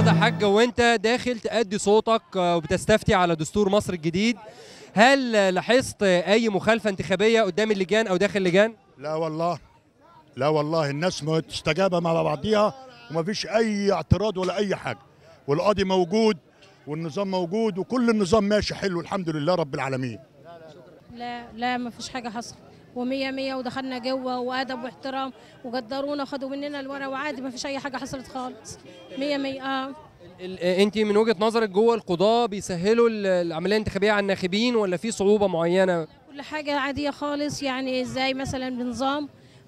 النهارده حاج وانت داخل تأدي صوتك آه، وبتستفتي على دستور مصر الجديد هل آه، لاحظت آه، اي مخالفه انتخابيه قدام اللجان او داخل اللجان لا والله لا والله الناس مستجابه مع بعضيها وما فيش اي اعتراض ولا اي حاجه والقاضي موجود والنظام موجود وكل النظام ماشي حلو الحمد لله رب العالمين لا لا ما فيش حاجه حصل ومية مية ودخلنا جوه وادب واحترام وقدرونا وخدوا مننا الورق وعادي ما فيش اي حاجه حصلت خالص مية مية اه انت من وجهه نظرك جوه القضاه بيسهلوا ال- العمليه الانتخابيه على الناخبين ولا في صعوبه معينه كل حاجه عاديه خالص يعني ازاي مثلا بنظام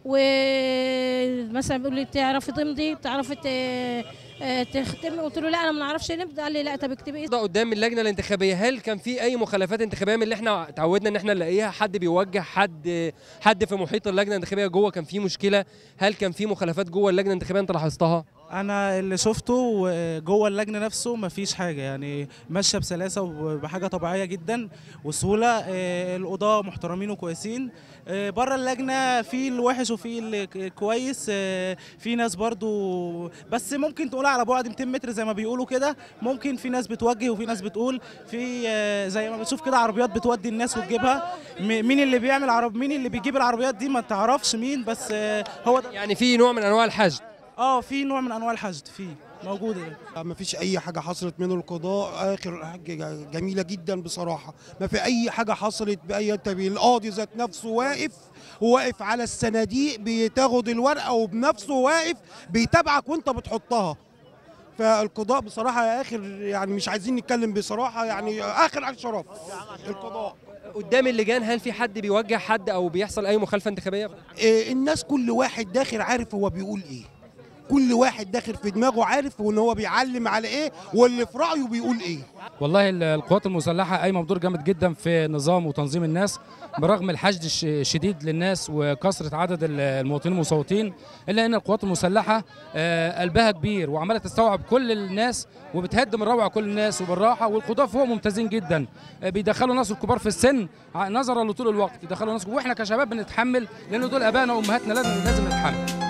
ومثلا بيقول لي بتعرفي تمضي بتعرفي ت- آه، تختمي قلت له لا انا ما نعرفش نبدا قال لي لا طب اكتبي ده قدام اللجنه الانتخابيه هل كان في اي مخالفات انتخابيه من اللي احنا اتعودنا ان احنا نلاقيها حد بيوجه حد حد في محيط اللجنه الانتخابيه جوه كان في مشكله هل كان في مخالفات جوه اللجنه الانتخابيه انت لاحظتها انا اللي شفته آه، جوه اللجنه نفسه مفيش حاجه يعني ماشيه بسلاسه وبحاجه طبيعيه جدا وسهوله آه، القضاه محترمين وكويسين آه، بره اللجنه في الوحش وفي الكويس آه، في ناس برضو بس ممكن تقول على بعد 200 متر زي ما بيقولوا كده ممكن في ناس بتوجه وفي ناس بتقول في آه، زي ما بتشوف كده عربيات بتودي الناس وتجيبها م- مين اللي بيعمل عرب مين اللي بيجيب العربيات دي ما تعرفش مين بس آه، هو ده يعني في نوع من انواع الحشد اه في نوع من انواع الحشد فيه موجوده ما فيش اي حاجه حصلت من القضاء اخر حاجه جميله جدا بصراحه ما في ااي حاجه حصلت باي تبي القاضي ذات نفسه واقف وواقف على الصناديق بتاخد الورقه وبنفسه واقف بيتابعك وانت بتحطها فالقضاء بصراحه يا اخر يعني مش عايزين نتكلم بصراحه يعني اخر على الشرف القضاء قدام اللجان هل في حد بيوجه حد او بيحصل اي مخالفه انتخابيه إيه، الناس كل واحد داخل عارف هو بيقول ايه كل واحد داخل في دماغه عارف ان هو بيعلم على ايه واللي في رايه بيقول ايه والله ال- القوات المسلحة قايمة بدور جامد جدا في نظام وتنظيم الناس برغم الحشد الش- الشديد للناس وكثرة عدد ال- المواطنين المصوتين إلا أن القوات المسلحة آه، قلبها كبير وعمالة تستوعب كل الناس وبتهدم الروعة كل الناس وبالراحة والقضاة فوق ممتازين جدا آه، بيدخلوا ناس الكبار في السن ع- نظرا لطول الوقت يدخلوا ناس واحنا كشباب بنتحمل لأن دول أبائنا وأمهاتنا لازم لازم نتحمل